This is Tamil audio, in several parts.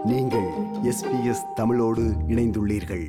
நீங்கள் எஸ்பிஎஸ் தமிழோடு இணைந்துள்ளீர்கள்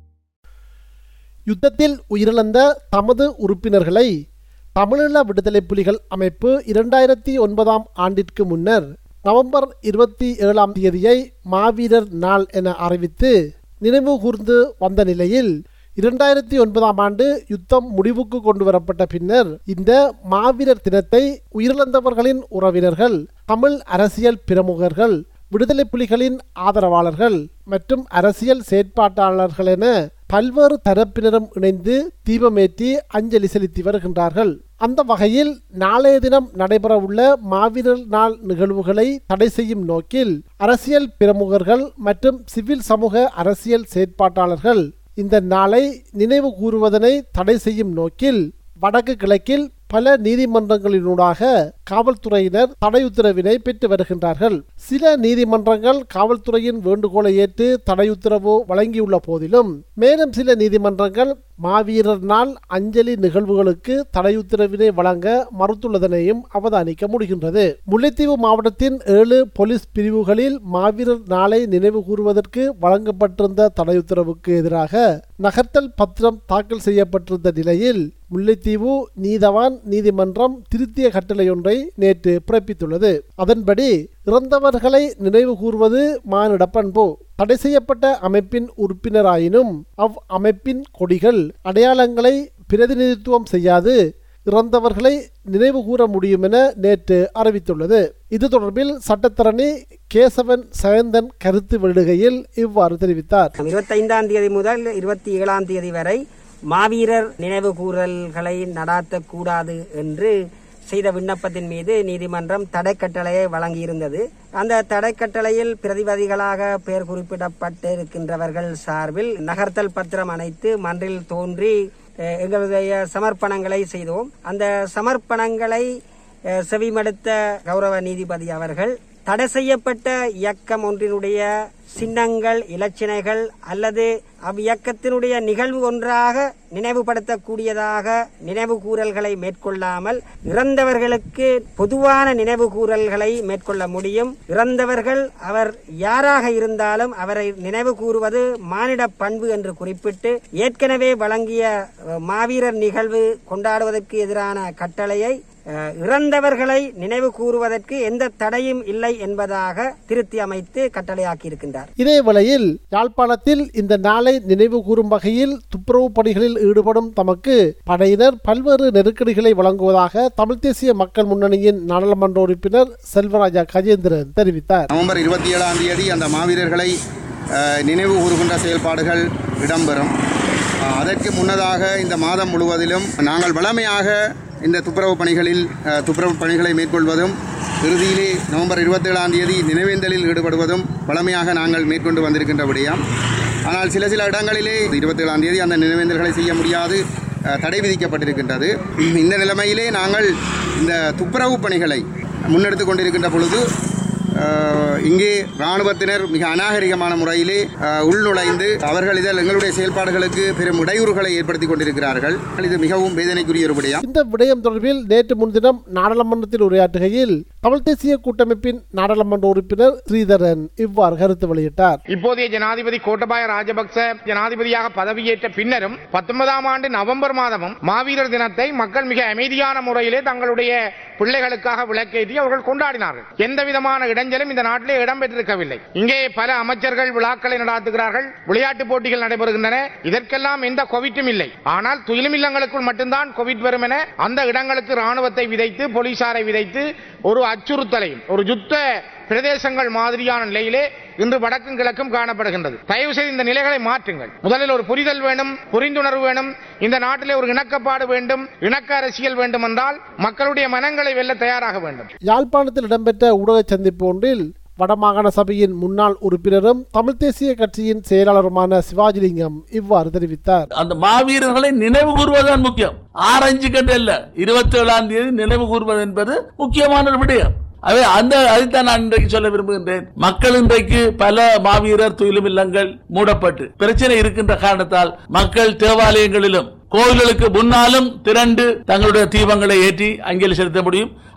யுத்தத்தில் உயிரிழந்த தமது உறுப்பினர்களை தமிழீழ விடுதலை புலிகள் அமைப்பு இரண்டாயிரத்தி ஒன்பதாம் ஆண்டிற்கு முன்னர் நவம்பர் இருபத்தி ஏழாம் தேதியை மாவீரர் நாள் என அறிவித்து நினைவு கூர்ந்து வந்த நிலையில் இரண்டாயிரத்தி ஒன்பதாம் ஆண்டு யுத்தம் முடிவுக்கு கொண்டு வரப்பட்ட பின்னர் இந்த மாவீரர் தினத்தை உயிரிழந்தவர்களின் உறவினர்கள் தமிழ் அரசியல் பிரமுகர்கள் விடுதலை புலிகளின் ஆதரவாளர்கள் மற்றும் அரசியல் செயற்பாட்டாளர்கள் என பல்வேறு தரப்பினரும் இணைந்து தீபமேற்றி அஞ்சலி செலுத்தி வருகின்றார்கள் அந்த வகையில் நாளைய தினம் நடைபெறவுள்ள மாவீரர் நாள் நிகழ்வுகளை தடை செய்யும் நோக்கில் அரசியல் பிரமுகர்கள் மற்றும் சிவில் சமூக அரசியல் செயற்பாட்டாளர்கள் இந்த நாளை நினைவு கூறுவதனை தடை செய்யும் நோக்கில் வடக்கு கிழக்கில் பல நீதிமன்றங்களினூடாக காவல்துறையினர் தடை உத்தரவினை பெற்று வருகின்றார்கள் சில நீதிமன்றங்கள் காவல்துறையின் வேண்டுகோளை ஏற்று தடை உத்தரவு வழங்கியுள்ள போதிலும் மேலும் சில நீதிமன்றங்கள் மாவீரர் நாள் அஞ்சலி நிகழ்வுகளுக்கு தடை உத்தரவினை வழங்க மறுத்துள்ளதனையும் அவதானிக்க முடிகின்றது முல்லைத்தீவு மாவட்டத்தின் ஏழு போலீஸ் பிரிவுகளில் மாவீரர் நாளை நினைவு கூறுவதற்கு வழங்கப்பட்டிருந்த தடை உத்தரவுக்கு எதிராக நகர்த்தல் பத்திரம் தாக்கல் செய்யப்பட்டிருந்த நிலையில் முல்லைத்தீவு நீதவான் நீதிமன்றம் திருத்திய கட்டளையொன்றை நேற்று பிறப்பித்துள்ளது அதன்படி இறந்தவர்களை நினைவு கூறுவது மானிட பண்பு தடை செய்யப்பட்ட அமைப்பின் உறுப்பினராயினும் அவ் அமைப்பின் கொடிகள் அடையாளங்களை பிரதிநிதித்துவம் செய்யாது இறந்தவர்களை நினைவு கூற முடியும் என நேற்று அறிவித்துள்ளது இது தொடர்பில் சட்டத்தரணி கேசவன் சயந்தன் கருத்து வெளியிடுகையில் இவ்வாறு தெரிவித்தார் இருபத்தைந்தாம் தேதி முதல் இருபத்தி ஏழாம் தேதி வரை மாவீரர் நினைவு கூறல்களை நடாத்தக்கூடாது என்று செய்த விண்ணப்பத்தின் மீது நீதிமன்றம் தடை கட்டளையை வழங்கியிருந்தது அந்த தடை கட்டளையில் பிரதிபதிகளாக பெயர் குறிப்பிடப்பட்டிருக்கின்றவர்கள் சார்பில் நகர்த்தல் பத்திரம் அனைத்து மன்றில் தோன்றி அஹ், எங்களுடைய சமர்ப்பணங்களை செய்தோம் அந்த சமர்ப்பணங்களை அஹ், செவிமடுத்த கௌரவ நீதிபதி அவர்கள் தடை செய்யப்பட்ட இயக்கம் ஒன்றினுடைய சின்னங்கள் இலச்சினைகள் அல்லது அவ்வியக்கத்தினுடைய நிகழ்வு ஒன்றாக நினைவுபடுத்தக்கூடியதாக நினைவு கூறல்களை மேற்கொள்ளாமல் இறந்தவர்களுக்கு பொதுவான நினைவு கூறல்களை மேற்கொள்ள முடியும் இறந்தவர்கள் அவர் யாராக இருந்தாலும் அவரை நினைவு கூறுவது மானிட பண்பு என்று குறிப்பிட்டு ஏற்கனவே வழங்கிய அஹ், மாவீரர் நிகழ்வு கொண்டாடுவதற்கு எதிரான கட்டளையை அஹ், இறந்தவர்களை நினைவு கூறுவதற்கு எந்த தடையும் இல்லை என்பதாக திருத்தி அமைத்து கட்டளையாக்கியிருக்கின்றார் இதே வேளையில் யாழ்ப்பாணத்தில் இந்த நாளை நினைவு கூறும் வகையில் துப்புரவு பணிகளில் ஈடுபடும் தமக்கு படையினர் பல்வேறு நெருக்கடிகளை வழங்குவதாக தமிழ் தேசிய மக்கள் முன்னணியின் நாடாளுமன்ற உறுப்பினர் செல்வராஜா கஜேந்திரன் தெரிவித்தார் நவம்பர் இருபத்தி ஏழாம் தேதி அந்த மாவீரர்களை அஹ், நினைவு கூறுகின்ற செயல்பாடுகள் இடம்பெறும் அஹ், அதற்கு முன்னதாக இந்த மாதம் முழுவதிலும் நாங்கள் வளமையாக இந்த துப்புரவு பணிகளில் அஹ், துப்புரவு பணிகளை மேற்கொள்வதும் இறுதியிலே நவம்பர் இருபத்தேழாம் தேதி நினைவேந்தலில் ஈடுபடுவதும் வளமையாக நாங்கள் மேற்கொண்டு வந்திருக்கின்றபடியாம் ஆனால் சில சில இடங்களிலே இருபத்தேழாம் தேதி அந்த நினைவேந்தல்களை செய்ய முடியாது அஹ், தடை விதிக்கப்பட்டிருக்கின்றது இந்த நிலைமையிலே நாங்கள் இந்த துப்புரவு பணிகளை முன்னெடுத்து கொண்டிருக்கின்ற பொழுது அஹ், இங்கே இராணுவத்தினர் மிக அநாகரிகமான முறையிலே அஹ், உள்நுழைந்து அவர்கள் இதில் எங்களுடைய செயல்பாடுகளுக்கு பெரும் இடையூறுகளை ஏற்படுத்தி கொண்டிருக்கிறார்கள் இது மிகவும் வேதனைக்குரிய ஒரு விடயம் இந்த விடயம் தொடர்பில் நேற்று முன்தினம் நாடாளுமன்றத்தில் உரையாற்றுகையில் தமிழ் தேசிய கூட்டமைப்பின் நாடாளுமன்ற உறுப்பினர் ஸ்ரீதரன் இவ்வாறு கருத்து வெளியிட்டார் இப்போதைய ஜனாதிபதி கோட்டபாய ராஜபக்ச ஜனாதிபதியாக பதவியேற்ற பின்னரும் பத்தொன்பதாம் ஆண்டு நவம்பர் மாதமும் மாவீரர் தினத்தை மக்கள் மிக அமைதியான முறையிலே தங்களுடைய பிள்ளைகளுக்காக விளக்கேற்றி அவர்கள் கொண்டாடினார்கள் எந்த விதமான இடைஞ்சலும் இந்த நாட்டிலே இடம்பெற்றிருக்கவில்லை இங்கே பல அமைச்சர்கள் விழாக்களை நடாத்துகிறார்கள் விளையாட்டு போட்டிகள் நடைபெறுகின்றன இதற்கெல்லாம் எந்த கோவிட்டும் இல்லை ஆனால் துயிலும் இல்லங்களுக்குள் மட்டும்தான் கோவிட் வரும் என அந்த இடங்களுக்கு ராணுவத்தை விதைத்து போலீசாரை விதைத்து ஒரு அச்சுறுத்தலையும் ஒரு யுத்த பிரதேசங்கள் மாதிரியான நிலையிலே இன்று வடக்கும் கிழக்கும் காணப்படுகின்றது தயவு செய்து இந்த நிலைகளை மாற்றுங்கள் முதலில் ஒரு புரிதல் வேண்டும் புரிந்துணர்வு வேணும் இந்த நாட்டிலே ஒரு இணக்கப்பாடு வேண்டும் இணக்க அரசியல் வேண்டும் என்றால் மக்களுடைய மனங்களை வெல்ல தயாராக வேண்டும் யாழ்ப்பாணத்தில் இடம்பெற்ற ஊடக சந்திப்பு ஒன்றில் வடமாகாண சபையின் முன்னாள் உறுப்பினரும் தமிழ் தேசிய கட்சியின் செயலாளருமான சிவாஜிலிங்கம் இவ்வாறு தெரிவித்தார் அந்த மாவீரர்களை நினைவு கூறுவதுதான் முக்கியம் ஆரஞ்சு கட்டு இல்ல இருபத்தி ஏழாம் தேதி நினைவு கூறுவது என்பது முக்கியமான ஒரு விடயம் அவை அந்த அதைத்தான் நான் இன்றைக்கு சொல்ல விரும்புகின்றேன் மக்கள் இன்றைக்கு பல மாவீரர் துயிலும் இல்லங்கள் மூடப்பட்டு பிரச்சனை இருக்கின்ற காரணத்தால் மக்கள் தேவாலயங்களிலும் கோவில்களுக்கு முன்னாலும் திரண்டு தங்களுடைய தீபங்களை ஏற்றி அஞ்சலி செலுத்த முடியும்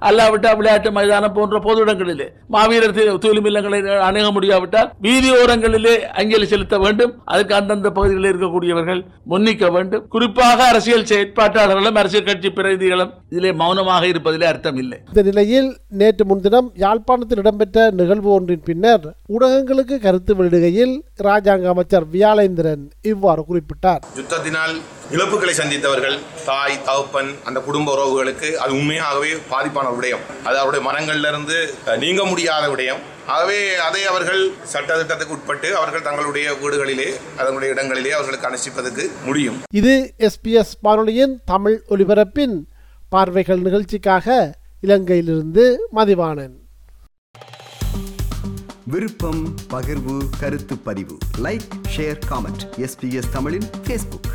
அல்லாவிட்டால் விளையாட்டு மைதானம் போன்ற பொது இடங்களிலே மாவீரர் தி- தூய்மை இல்லங்களை அணுக முடியாவிட்டால் வீதி ஓரங்களிலே அஞ்சலி செலுத்த வேண்டும் அதுக்கு அந்தந்த பகுதிகளில் இருக்கக்கூடியவர்கள் முன்னிக்க வேண்டும் குறிப்பாக அரசியல் செயற்பாட்டாளர்களும் அரசியல் கட்சி பிரதிநிதிகளும் இதிலே மௌனமாக இருப்பதிலே அர்த்தம் இல்லை இந்த நிலையில் நேற்று முன்தினம் யாழ்ப்பாணத்தில் இடம்பெற்ற நிகழ்வு ஒன்றின் பின்னர் ஊடகங்களுக்கு கருத்து வெளியிடுகையில் ராஜாங்க அமைச்சர் வியாளேந்திரன் இவ்வாறு குறிப்பிட்டார் யுத்தத்தினால் இழப்புகளை சந்தித்தவர்கள் தாய் தகப்பன் அந்த குடும்ப உறவுகளுக்கு அது உண்மையாகவே பாதிப்பான ஒரு விடயம் அது அவருடைய மனங்கள்ல இருந்து அஹ், நீங்க முடியாத விடயம் ஆகவே அதை அவர்கள் சட்டத்திட்டத்துக்கு உட்பட்டு அவர்கள் தங்களுடைய வீடுகளிலே அதனுடைய இடங்களிலே அவர்களுக்கு அனுஷ்டிப்பதற்கு முடியும் இது எஸ்பிஎஸ் வானொலியின் தமிழ் ஒலிபரப்பின் பார்வைகள் நிகழ்ச்சிக்காக இலங்கையிலிருந்து மதிவாணன் விருப்பம் பகிர்வு கருத்து பதிவு லைக் ஷேர் காமெண்ட் எஸ்பிஎஸ் தமிழின் ஃபேஸ்புக்